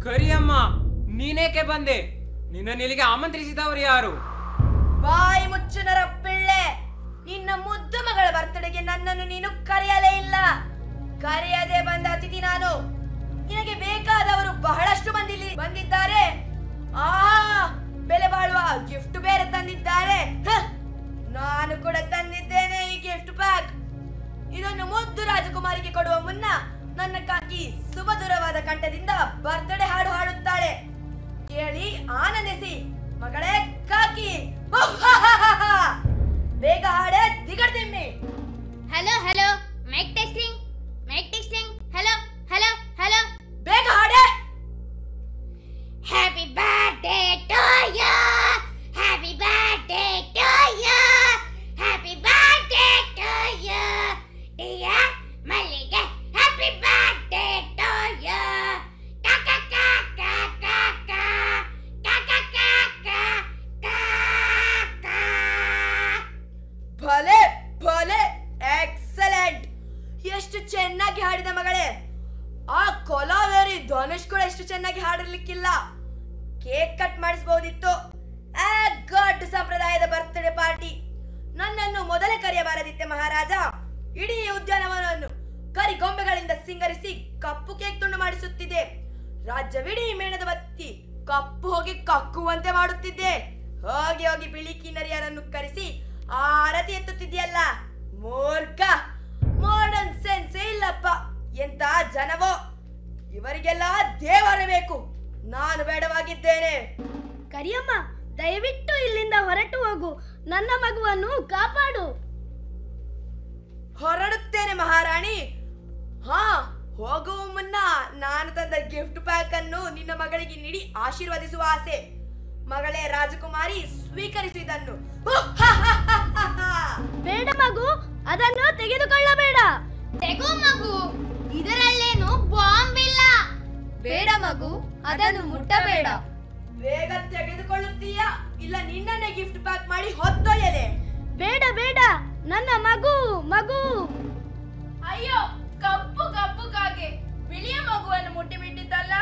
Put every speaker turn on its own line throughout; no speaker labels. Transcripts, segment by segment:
ಕರಿಯಮ್ಮ ನೀನೇಕೆ ಬಂದೆ ನಿನ್ನ ಇಲ್ಲಿಗೆ ಆಮಂತ್ರಿಸಿದವರು ಯಾರು
ಬಾಯಿ ಮುಚ್ಚುನರ ಪಿಳ್ಳೆ ನಿನ್ನ ಮುದ್ದು ಮಗಳ ಬರ್ತಡೆಗೆ ನನ್ನನ್ನು ನೀನು ಕರೆಯಲೇ ಇಲ್ಲ ಕರೆಯದೆ ಬಂದ ಅತಿಥಿ ನಾನು ನಿನಗೆ ಬೇಕಾದವರು ಬಹಳಷ್ಟು ಮಂದಿ ಇಲ್ಲಿ ಬಂದಿದ್ದಾರೆ ಆ ಬೆಲೆ ಬಾಳುವ ಗಿಫ್ಟ್ ಬೇರೆ ತಂದಿದ್ದಾರೆ ಹ! ನಾನು ಕೂಡ ತಂದಿದ್ದೇನೆ ಈ ಗಿಫ್ಟ್ ಪ್ಯಾಕ್ ಇದನ್ನು ಮುದ್ದು ರಾಜಕುಮಾರಿಗೆ ಕೊಡುವ ಮುನ್ನ ನನ್ನ ಕಾಕಿ ಸುಮಧುರವಾದ ಕಂಠದಿಂದ ಬರ್ತ್ಡೇ ಹಾಡು ಹಾಡುತ್ತಾಳೆ ಕೇಳಿ ಆನಂದಿಸಿ ಮಗಳೇ ಕಾಕಿ ಬೇಗ ಹಾಡೆ ದಿಗಡ್ದಿಮ್ಮಿ
hello hello mic testing mic testing hello hello hello
ಬೇಗ ಹಾಡೆ
happy birthday to you happy birthday to you happy birthday to you dear Mallige happy birthday to you ಕಕ ಕಕ ಕಕ ಕಕ ಕಕ ಕಕ
ಭಲೆ ಭಲೆ ಎಕ್ಸಲೆಂಟ್ ಎಷ್ಟು ಚೆನ್ನಾಗಿ ಹಾಡಿದ ಮಗಳೇ ಆ ಕೊಲಾವೇರಿ ಧನುಷ್ ಕೂಡ ಎಷ್ಟು ಚೆನ್ನಾಗಿ ಹಾಡಿರ್ಲಿಕ್ಕಿಲ್ಲ ಕೇಕ್ ಕಟ್ ಮಾಡಿಸಬಹುದಿತ್ತು ಆ ಗಾಡ್ ಸಂಪ್ರದಾಯದ ಬರ್ತ್ಡೇ ಪಾರ್ಟಿ ನನ್ನನ್ನು ಮೊದಲೇ ಕರೆಯಬಾರದಿತ್ತೆ ಮಹಾರಾಜ ಇಡೀ ಉದ್ಯಾನವನವನ್ನು ಕರಿ ಗೊಂಬೆಗಳಿಂದ ಸಿಂಗರಿಸಿ ಕಪ್ಪು ಕೇಕ್ ತುಂಡು ಮಾಡಿಸುತ್ತಿದ್ದೆ ರಾಜ್ಯವಿಡೀ ಮೇಣದ ಬತ್ತಿ ಕಪ್ಪು ಹೋಗಿ ಕಕ್ಕುವಂತೆ ಮಾಡುತ್ತಿದ್ದೆ ಹೋಗಿ ಹೋಗಿ ಬಿಳಿ ಕಿನ್ನರಿಯರನ್ನು ಕರೆಸಿ ಆರತಿ ಎತ್ತುತ್ತಿದ್ಯಲ್ಲ ಮೂರ್ಖ ಮಾಡರ್ನ್ ಸೆನ್ಸೇ ಇಲ್ಲಪ್ಪ ಎಂತ ಜನವೋ ಇವರಿಗೆಲ್ಲ ದೇವರೇ ಬೇಕು ನಾನು ಬೇಡವಾಗಿದ್ದೇನೆ
ಕರಿಯಮ್ಮ ದಯವಿಟ್ಟು ಇಲ್ಲಿಂದ ಹೊರಟು ಹೋಗು ನನ್ನ ಮಗುವನ್ನು ಕಾಪಾಡು
ಹೊರಡುತ್ತೇನೆ ಮಹಾರಾಣಿ ಹಾ ಹೋಗುವ ಮುನ್ನ ನಾನು ತಂದ ಗಿಫ್ಟ್ ಪ್ಯಾಕ್ ಅನ್ನು ನಿನ್ನ ಮಗಳಿಗೆ ನೀಡಿ ಆಶೀರ್ವದಿಸುವ ಆಸೆ ಮಗಳೇ ರಾಜಕುಮಾರಿ ಸ್ವೀಕರಿಸಿದನ್ನು
ಬೇಡ ಮಗು ಅದನ್ನು ತೆಗೆದುಕೊಳ್ಳಬೇಡ
ತೆಗೋ ಮಗು ಇದರಲ್ಲೇನು ಬಾಂಬ್ ಇಲ್ಲ ಬೇಡ ಮಗು ಅದನ್ನು ಮುಟ್ಟಬೇಡ
ಬೇಗ ತೆಗೆದುಕೊಳ್ಳುತ್ತೀಯಾ ಇಲ್ಲ ನಿನ್ನನ್ನೇ ಗಿಫ್ಟ್ ಪ್ಯಾಕ್ ಮಾಡಿ ಹೊತ್ತೊಯ್ಯಲೆ
ಬೇಡ ಬೇಡ ನನ್ನ ಮಗು ಮಗು
ಅಯ್ಯೋ ಕಪ್ಪು ಕಪ್ಪು ಕಾಗೆ ಬಿಳಿಯ ಮಗುವನ್ನು ಮುಟ್ಟಿಬಿಟ್ಟಿದ್ದಲ್ಲ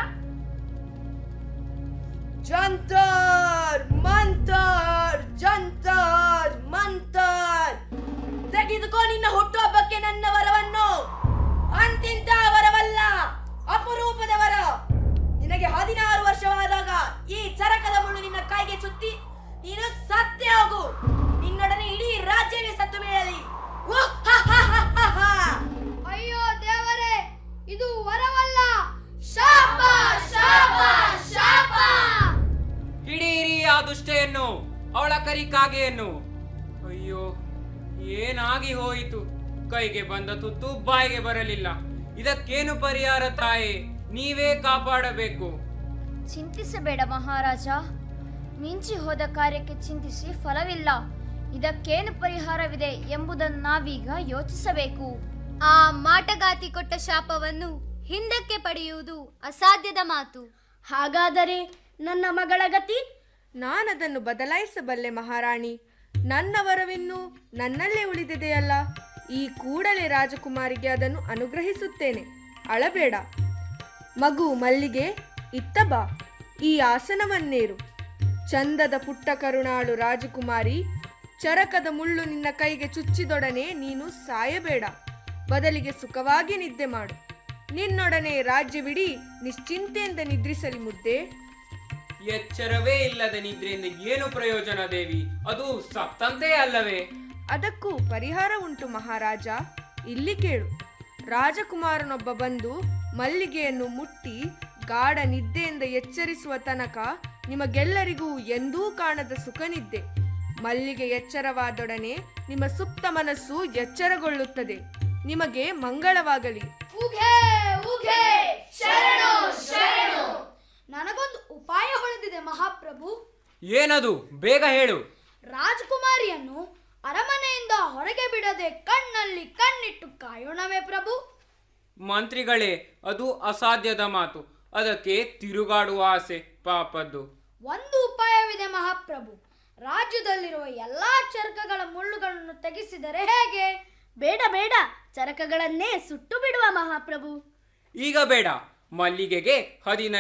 ಜಂತರ್ ಮಂತರ್ ಜಂತರ್ ಮಂತರ್ ತೆಗೆದುಕೋ ನಿನ್ನ ಹುಟ್ಟುಹಬ್ಬಕ್ಕೆ ನನ್ನ ವರವನ್ನು ಅಂತಿಂತ ವರವಲ್ಲ ಅಪರೂಪದ ವರ ನಿನಗೆ ಹದಿನಾರು ವರ್ಷವಾದಾಗ ಈ ಚರಕದ ಮುಳ್ಳು ನಿನ್ನ ಕೈಗೆ ಚುತ್ತಿ ನೀನು ಸತ್ತೇ ಹೋಗು ನಿನ್ನೊಡನೆ ಇಡೀ ರಾಜ್ಯವೇ ಸತ್ತು ಬೀಳಲಿ ಉಹ್, ಹ, ಹ, ಹ, ಹ, ಹ.
ಅಯ್ಯೋ ದೇವರೇ ಇದು ವರವಲ್ಲ ಶಾಪ ಶಾಪ ಶಾಪ
ಹಿಡೀರಿ ಆ ದುಷ್ಟೆಯನ್ನು ಅವಳ ಕರಿ ಕಾಗೆಯನ್ನು ಅಯ್ಯೋ ಏನಾಗಿ ಹೋಯಿತು ಕೈಗೆ ಬಂದ ತುತ್ತು ಬಾಯಿಗೆ ಬರಲಿಲ್ಲ ಇದಕ್ಕೇನು ಪರಿಹಾರ ತಾಯಿ ನೀವೇ ಕಾಪಾಡಬೇಕು
ಚಿಂತಿಸಬೇಡ ಮಹಾರಾಜ ಮಿಂಚಿ ಹೋದ ಕಾರ್ಯಕ್ಕೆ ಚಿಂತಿಸಿ ಫಲವಿಲ್ಲ ಇದಕ್ಕೇನು ಪರಿಹಾರವಿದೆ ಎಂಬುದನ್ನು ನಾವೀಗ ಯೋಚಿಸಬೇಕು
ಆ ಮಾಟಗಾತಿ ಕೊಟ್ಟ ಶಾಪವನ್ನು ಹಿಂದಕ್ಕೆ ಪಡೆಯುವುದು ಅಸಾಧ್ಯದ ಮಾತು
ಹಾಗಾದರೆ ನನ್ನ ಮಗಳ ಗತಿ
ನಾನದನ್ನು ಬದಲಾಯಿಸಬಲ್ಲೆ ಮಹಾರಾಣಿ ನನ್ನ ವರವಿನ್ನು ನನ್ನಲ್ಲೇ ಉಳಿದಿದೆಯಲ್ಲ ಈ ಕೂಡಲೇ ರಾಜಕುಮಾರಿಗೆ ಅದನ್ನು ಅನುಗ್ರಹಿಸುತ್ತೇನೆ ಅಳಬೇಡ ಮಗು ಮಲ್ಲಿಗೆ ಇತ್ತ ಬಾ ಈ ಆಸನವನ್ನೇರು ಚಂದದ ಪುಟ್ಟ ಕರುಣಾಳು ರಾಜಕುಮಾರಿ ಚರಕದ ಮುಳ್ಳು ನಿನ್ನ ಕೈಗೆ ಚುಚ್ಚಿದೊಡನೆ ನೀನು ಸಾಯಬೇಡ ಬದಲಿಗೆ ಸುಖವಾಗಿ ನಿದ್ದೆ ಮಾಡು ನಿನ್ನೊಡನೆ ರಾಜ್ಯವಿಡೀ ನಿಶ್ಚಿಂತೆಯಿಂದ ನಿದ್ರಿಸಲಿ ಮುದ್ದೆ
ಎಚ್ಚರವೇ ಇಲ್ಲದ ನಿದ್ರೆಯಿಂದ ಏನು ಪ್ರಯೋಜನ ದೇವಿ ಅದು ಸತ್ತಂತೆ ಅಲ್ಲವೇ
ಅದಕ್ಕೂ ಪರಿಹಾರ ಉಂಟು ಮಹಾರಾಜ ಇಲ್ಲಿ ಕೇಳು ರಾಜಕುಮಾರನೊಬ್ಬ ಬಂದು ಮಲ್ಲಿಗೆಯನ್ನು ಮುಟ್ಟಿ ಗಾಢ ನಿದ್ದೆಯಿಂದ ಎಚ್ಚರಿಸುವ ತನಕ ನಿಮಗೆಲ್ಲರಿಗೂ ಎಂದೂ ಕಾಣದ ಸುಖನಿದ್ದೆ ಮಲ್ಲಿಗೆ ಎಚ್ಚರವಾದೊಡನೆ ನಿಮ್ಮ ಸುಪ್ತ ಮನಸ್ಸು ಎಚ್ಚರಗೊಳ್ಳುತ್ತದೆ ನಿಮಗೆ ಮಂಗಳವಾಗಲಿ
ಉಘೆ ಉಘೆ ಶರಣು ಶರಣು ನನಗೊಂದು ಉಪಾಯ ಹೊಳೆದಿದೆ ಮಹಾಪ್ರಭು
ಏನದು ಬೇಗ ಹೇಳು
ರಾಜಕುಮಾರಿಯನ್ನು ಅರಮನೆಯಿಂದ ಹೊರಗೆ ಬಿಡದೆ ಕಣ್ಣಲ್ಲಿ ಕಣ್ಣಿಟ್ಟು ಕಾಯೋಣವೇ ಪ್ರಭು
ಮಂತ್ರಿಗಳೇ ಅದು ಅಸಾಧ್ಯದ ಮಾತು ಅದಕ್ಕೆ ತಿರುಗಾಡುವ ಆಸೆ ಪಾಪದ್ದು
ಒಂದು ಉಪಾಯವಿದೆ ಮಹಾಪ್ರಭು ರಾಜ್ಯದಲ್ಲಿರುವ ಎಲ್ಲಾ ಚರಕಗಳ ಮುಳ್ಳುಗಳನ್ನು ತೆಗೆಸಿದರೆ ಹೇಗೆ
ಬೇಡ ಬೇಡ ಚರಕಗಳನ್ನೇ ಸುಟ್ಟು ಬಿಡುವ ಮಹಾಪ್ರಭು
ಈಗ ಬೇಡ ಮಲ್ಲಿಗೆಗೆ ಹದಿನೈದು